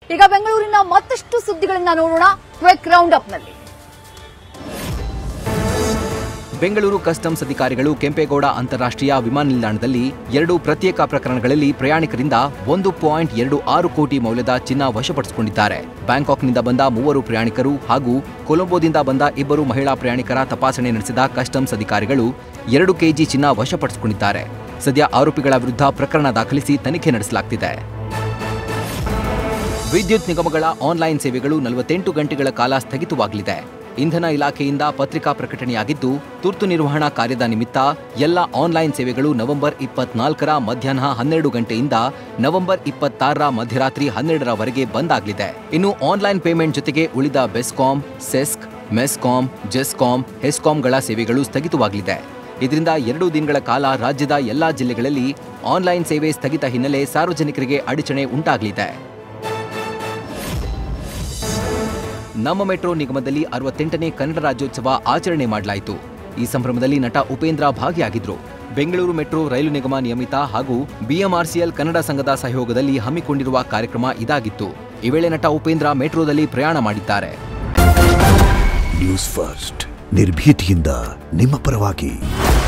ಈಗ ಬೆಂಗಳೂರಿನ ಮತ್ತಷ್ಟು ಸುದ್ದಿಗಳನ್ನ ನೋಡೋಣ ಕ್ವಿಕ್ ರೌಂಡ್ ಅಪ್ ನಲ್ಲಿ ಬೆಂಗಳೂರು ಕಸ್ಟಮ್ಸ್ ಅಧಿಕಾರಿಗಳು ಕೆಂಪೇಗೌಡ ಅಂತಾರಾಷ್ಟ್ರೀಯ ವಿಮಾನ ನಿಲ್ದಾಣದಲ್ಲಿ ಎರಡು ಪ್ರತ್ಯೇಕ ಪ್ರಕರಣಗಳಲ್ಲಿ ಪ್ರಯಾಣಿಕರಿಂದ ಒಂದು ಪಾಯಿಂಟ್ ಎರಡು ಆರು ಕೋಟಿ ಮೌಲ್ಯದ ಚಿನ್ನ ವಶಪಡಿಸಿಕೊಂಡಿದ್ದಾರೆ ಬ್ಯಾಂಕಾಕ್ನಿಂದ ಬಂದ ಮೂವರು ಪ್ರಯಾಣಿಕರು ಹಾಗೂ ಕೊಲಂಬೋದಿಂದ ಬಂದ ಇಬ್ಬರು ಮಹಿಳಾ ಪ್ರಯಾಣಿಕರ ತಪಾಸಣೆ ನಡೆಸಿದ ಕಸ್ಟಮ್ಸ್ ಅಧಿಕಾರಿಗಳು ಎರಡು ಕೆಜಿ ಚಿನ್ನ ವಶಪಡಿಸಿಕೊಂಡಿದ್ದಾರೆ ಸದ್ಯ ಆರೋಪಿಗಳ ವಿರುದ್ಧ ಪ್ರಕರಣ ದಾಖಲಿಸಿ ತನಿಖೆ ನಡೆಸಲಾಗ್ತಿದೆ ವಿದ್ಯುತ್ ನಿಗಮಗಳ ಆನ್ಲೈನ್ ಸೇವೆಗಳು ನಲವತ್ತೆಂಟು ಗಂಟೆಗಳ ಕಾಲ ಸ್ಥಗಿತವಾಗಲಿದೆ ಇಂಧನ ಇಲಾಖೆಯಿಂದ ಪತ್ರಿಕಾ ಪ್ರಕಟಣೆಯಾಗಿದ್ದು ತುರ್ತು ನಿರ್ವಹಣಾ ಕಾರ್ಯದ ನಿಮಿತ್ತ ಎಲ್ಲ ಆನ್ಲೈನ್ ಸೇವೆಗಳು ನವೆಂಬರ್ ಇಪ್ಪತ್ನಾಲ್ಕರ ಮಧ್ಯಾಹ್ನ ಹನ್ನೆರಡು ಗಂಟೆಯಿಂದ ನವೆಂಬರ್ ಇಪ್ಪತ್ತಾರರ ಮಧ್ಯರಾತ್ರಿ ಹನ್ನೆರಡರವರೆಗೆ ಬಂದ್ ಆಗಲಿದೆ ಇನ್ನು ಆನ್ಲೈನ್ ಪೇಮೆಂಟ್ ಜೊತೆಗೆ ಉಳಿದ ಬೆಸ್ಕಾಂ ಸೆಸ್ಕ್ ಮೆಸ್ಕಾಂ ಜೆಸ್ಕಾಂ ಹೆಸ್ಕಾಂಗಳ ಸೇವೆಗಳು ಸ್ಥಗಿತವಾಗಲಿದೆ ಇದರಿಂದ ಎರಡು ದಿನಗಳ ಕಾಲ ರಾಜ್ಯದ ಎಲ್ಲಾ ಜಿಲ್ಲೆಗಳಲ್ಲಿ ಆನ್ಲೈನ್ ಸೇವೆ ಸ್ಥಗಿತ ಹಿನ್ನೆಲೆ ಸಾರ್ವಜನಿಕರಿಗೆ ಅಡಚಣೆ ಉಂಟಾಗಲಿದೆ ನಮ್ಮ ಮೆಟ್ರೋ ನಿಗಮದಲ್ಲಿ ಅರವತ್ತೆಂಟನೇ ಕನ್ನಡ ರಾಜ್ಯೋತ್ಸವ ಆಚರಣೆ ಮಾಡಲಾಯಿತು ಈ ಸಂಭ್ರಮದಲ್ಲಿ ನಟ ಉಪೇಂದ್ರ ಭಾಗಿಯಾಗಿದ್ರು ಬೆಂಗಳೂರು ಮೆಟ್ರೋ ರೈಲು ನಿಗಮ ನಿಯಮಿತ ಹಾಗೂ ಬಿಎಂಆರ್ಸಿಎಲ್ ಕನ್ನಡ ಸಂಘದ ಸಹಯೋಗದಲ್ಲಿ ಹಮ್ಮಿಕೊಂಡಿರುವ ಕಾರ್ಯಕ್ರಮ ಇದಾಗಿತ್ತು ಈ ವೇಳೆ ನಟ ಉಪೇಂದ್ರ ಮೆಟ್ರೋದಲ್ಲಿ ಪ್ರಯಾಣ ಮಾಡಿದ್ದಾರೆ ನ್ಯೂಸ್ ಫಸ್ಟ್ ನಿರ್ಭೀತಿಯಿಂದ ನಿಮ್ಮ ಪರವಾಗಿ